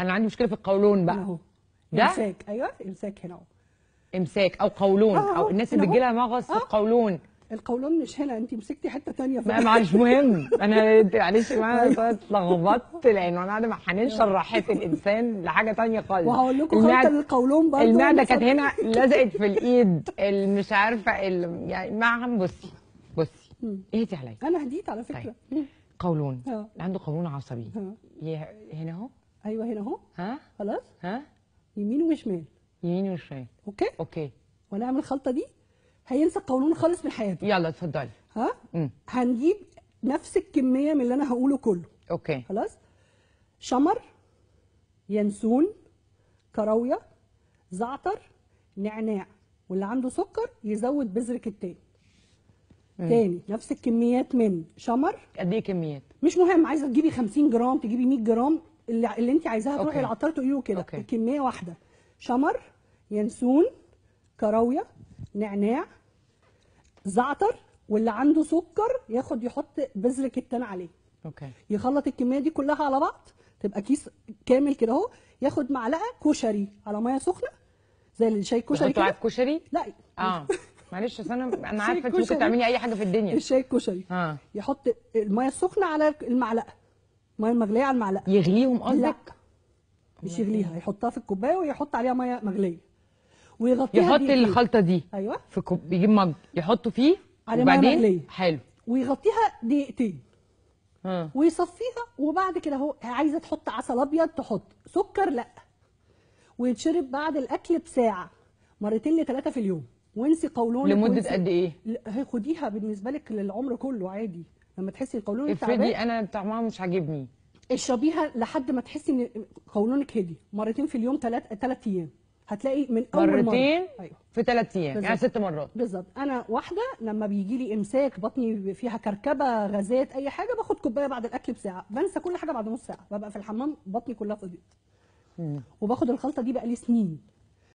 انا عندي مشكله في القولون هنا بقى اهو ده؟ امساك ايوه امساك هنا اهو امساك او قولون آه، او آه، الناس اللي هنا بيجي أهو. لها مغص في آه. القولون القولون مش هنا انت مسكتي حته ثانيه ما معلش مهم انا انت معلش يا جماعه أنا اتلخبطت لانه انا قاعده مع حنان شرحت الانسان لحاجه تانية خالص وهقول لكم خلطه المعدة- للقولون برضه المعده كانت هنا لزقت في الايد مش عارفه ال- يعني مع بصي بصي اهدي عليا انا هديت على فكره طيب. مم. قولون آه. عنده قولون عصبي آه. يه- هنا اهو ايوه هنا اهو ها خلاص ها يمين وشمال يمين وشمال اوكي اوكي ونعمل الخلطه دي هينسى القولون خالص من حياته يلا اتفضلي ها مم. هنجيب نفس الكميه من اللي انا هقوله كله اوكي خلاص شمر ينسون كراويه زعتر نعناع واللي عنده سكر يزود بذر كتان تاني نفس الكميات من شمر قد ايه كميات مش مهم عايزه تجيبي 50 جرام تجيبي 100 جرام اللي, اللي انت عايزاها تروحي أوكي. العطار تقولي له كده أوكي. الكميه واحده شمر ينسون كراويه نعناع زعتر واللي عنده سكر ياخد يحط بذر كتان عليه اوكي يخلط الكميه دي كلها على بعض تبقى كيس كامل كده اهو ياخد معلقه كشري على ميه سخنه زي الشاي الكشري يحطوا على كده الكشري لا اه معلش اصل انا انا شيء عارفه انت ممكن كشري. تعملي اي حاجه في الدنيا الشاي الكشري اه يحط الميه السخنه على المعلقه الميه المغليه على المعلقه يغليهم لا قصدك مش يغليها يحطها في الكوبايه ويحط عليها ميه مغليه ويغطيها يحط بدقيقتين. الخلطه دي ايوه في كوب بيجيب مج يحطه فيه على مية وبعدين مغلية. حلو ويغطيها دقيقتين اه ويصفيها وبعد كده اهو عايزه تحط عسل ابيض تحط سكر لا ويتشرب بعد الاكل بساعه مرتين لثلاثه في اليوم وانسي قولونك لمده وانسي- قد ايه لا، خديها بالنسبه لك للعمر كله عادي لما تحسي ان قولونك افرضي تعبان انا طعمها مش عاجبني اشربيها لحد ما تحسي ان قولونك هدي مرتين في اليوم ثلاث ثلاث ايام هتلاقي من اول مرة. مرتين ايوه في ثلاث ايام يعني بالظبط. ست مرات بالظبط انا واحده لما بيجي لي امساك بطني فيها كركبه غازات اي حاجه باخد كوبايه بعد الاكل بساعه بنسى كل حاجه بعد نص ساعه ببقى في الحمام بطني كلها فضيت وباخد الخلطه دي بقى لي سنين